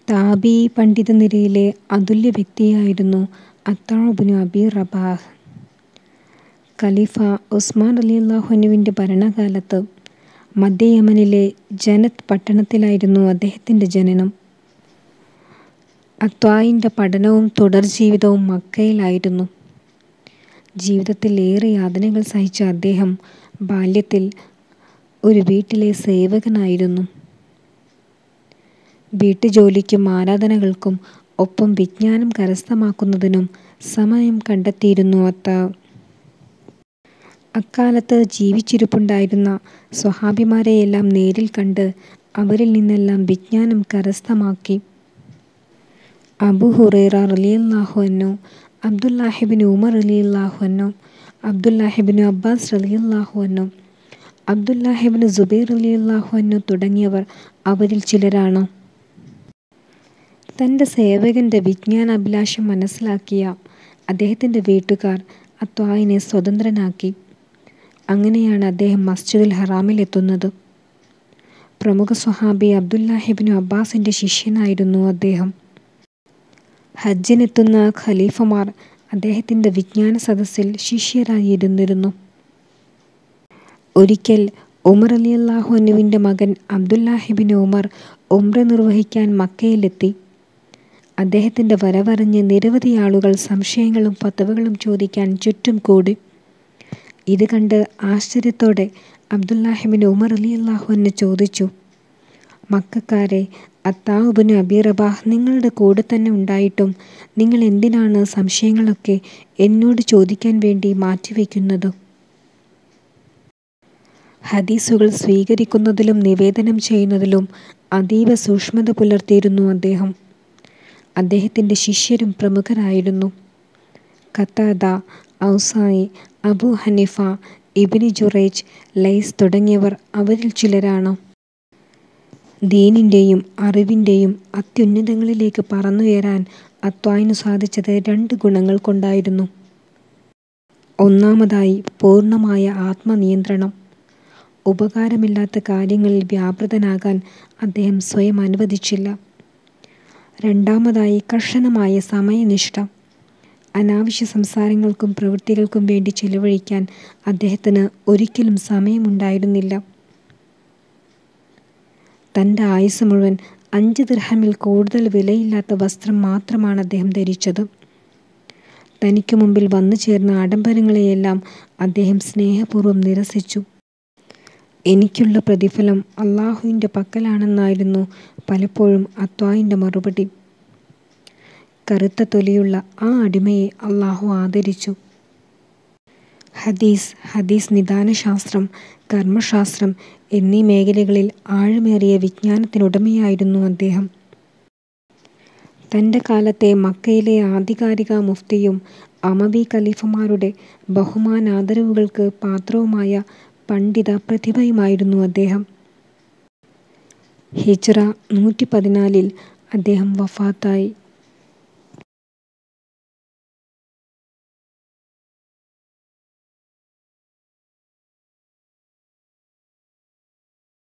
താബിഈ പണ്ഡിതനിരയിലെ അതുല്യ വ്യക്തിയായിരുന്നു അത്വാ ഇബ്നു അബീ റബാഹ്. ഖലീഫ ഉസ്മാൻ റളിയല്ലാഹുവിന്റെ ഭരണകാലത്ത് മധ്യ യമനിലെ ജനത് പട്ടണത്തിലായിരുന്നു അദ്ദേഹത്തിന്റെ ജനനം. അത്വാഇന്റെ പഠനവും തുടർജീവിതവും മക്കയിലായിരുന്നു. ജീവിതത്തിൽ ഏറെ യാതനകൾ സഹിച്ച അദ്ദേഹം ബാല്യത്തിൽ ഒരു വീട്ടിലെ സേവകനായിരുന്നു. വീട്ടുജോലിക്കും ആരാധനകൾക്കും ഒപ്പം വിജ്ഞാനം കരസ്ഥമാക്കുന്നതിനും സമയം കണ്ടെത്തിയിരുന്നു അത്വാ. അക്കാലത്ത് ജീവിച്ചിരിപ്പുണ്ടായിരുന്ന സ്വഹാബിമാരെയെല്ലാം നേരിൽ കണ്ട് അവരിൽ നിന്നെല്ലാം വിജ്ഞാനം കരസ്ഥമാക്കി. അബൂ ഹുറൈറ റളിയല്ലാഹു അൻഹു, അബ്ദുല്ലാഹിബ്നു ഉമർ റളിയല്ലാഹു അൻഹു, അബ്ദുല്ലാഹിബ്നു അബ്ബാസ് റളിയല്ലാഹു അൻഹു, അബ്ദുല്ലാഹിബ്നു സുബൈർ റളിയല്ലാഹു അൻഹു തുടങ്ങിയവർ അവരിൽ ചിലരാണ്. തന്റെ സേവകന്റെ വിജ്ഞാനാഭിലാഷം മനസ്സിലാക്കിയ അദ്ദേഹത്തിന്റെ വീട്ടുകാർ അത്വാഇനെ സ്വതന്ത്രനാക്കി. അങ്ങനെയാണ് അദ്ദേഹം മസ്ജിദുൽ ഹറാമിലെത്തുന്നത്. പ്രമുഖ സ്വഹാബി അബ്ദുല്ലാഹിബ്നു അബ്ബാസിന്റെ ശിഷ്യനായിരുന്നു അദ്ദേഹം. ഹജ്ജിനെത്തുന്ന ഖലീഫമാർ അദ്ദേഹത്തിന്റെ വിജ്ഞാനസദസ്സിൽ ശിഷ്യരായി ഇരുന്നിരുന്നു. ഒരിക്കൽ ഉമർ റളിയല്ലാഹു അൻഹുവിന്റെ മകൻ അബ്ദുല്ലാഹിബ്നു ഉമർ ഉംറ നിർവഹിക്കാൻ മക്കയിലെത്തി. അദ്ദേഹത്തിന്റെ വരവറിഞ്ഞ് നിരവധിയാളുകൾ സംശയങ്ങളും ഫത്വകളും ചോദിക്കാൻ ചുറ്റും കൂടി. ഇത് കണ്ട് ആശ്ചര്യത്തോടെ അബ്ദുല്ലാഹിബ്നു ഉമർ റളിയല്ലാഹു അൻഹു ചോദിച്ചു: "മക്കക്കാരേ, അത്വാ ഇബ്നു അബീ റബാഹ് നിങ്ങളുടെ കൂടെത്തന്നെ ഉണ്ടായിട്ടും നിങ്ങൾ എന്തിനാണ് സംശയങ്ങളൊക്കെ എന്നോട് ചോദിക്കാൻ വേണ്ടി മാറ്റിവെക്കുന്നത്? " ഹദീസുകൾ സ്വീകരിക്കുന്നതിലും നിവേദനം ചെയ്യുന്നതിലും അതീവ സൂക്ഷ്മത പുലർത്തിയിരുന്നു അദ്ദേഹം. അദ്ദേഹത്തിന്റെ ശിഷ്യരും പ്രമുഖരായിരുന്നു. Qatada, Awzai, Abu Hanifa, Ibn Jurayj, Laith തുടങ്ങിയവർ അവരിൽ ചിലരാണ്. ദീനിന്റെയും അറിവിന്റെയും അത്യുന്നതങ്ങളിലേക്ക് പറന്നുയരാൻ അത്വാഇനു സാധിച്ചത് രണ്ട് ഗുണങ്ങൾ കൊണ്ടായിരുന്നു. ഒന്നാമതായി പൂർണ്ണമായ ആത്മനിയന്ത്രണം. ഉപകാരമില്ലാത്ത കാര്യങ്ങളിൽ വ്യാപൃതനാകാൻ അദ്ദേഹം സ്വയം അനുവദിച്ചില്ല. രണ്ടാമതായി കർശനമായ സമയനിഷ്ഠ. അനാവശ്യ സംസാരങ്ങൾക്കും പ്രവൃത്തികൾക്കും വേണ്ടി ചെലവഴിക്കാൻ അദ്ദേഹത്തിന് ഒരിക്കലും സമയമുണ്ടായിരുന്നില്ല. തന്റെ ആയുസ്സ് മുഴുവൻ അഞ്ച് ദിർഹമിൽ കൂടുതൽ വിലയില്ലാത്ത വസ്ത്രം മാത്രമാണ് അദ്ദേഹം ധരിച്ചത്. തനിക്കു മുമ്പിൽ വന്നുചേർന്ന ആഡംബരങ്ങളെയെല്ലാം അദ്ദേഹം സ്നേഹപൂർവ്വം നിരസിച്ചു. "എനിക്കുള്ള പ്രതിഫലം അല്ലാഹുവിന്റെ പക്കലാണെന്നായിരുന്നു പലപ്പോഴും അത്വാഇന്റെ മറുപടി. കറുത്ത തൊലിയുള്ള ആ അടിമയെ അല്ലാഹു ആദരിച്ചു. ഹദീസ്, ഹദീസ് നിദാനശാസ്ത്രം, കർമ്മശാസ്ത്രം എന്നീ മേഖലകളിൽ ആഴമേറിയ വിജ്ഞാനത്തിനുടമയായിരുന്നു അദ്ദേഹം. തന്റെ കാലത്തെ മക്കയിലെ ആധികാരിക മുഫ്തിയും അമവി ഖലീഫമാരുടെ ബഹുമാനാദരവുകൾക്ക് പാത്രവുമായ പണ്ഡിത പ്രതിഭയുമായിരുന്നു അദ്ദേഹം. ഹിജ്റ നൂറ്റിപ്പതിനാലിൽ അദ്ദേഹം വഫാത്തായി.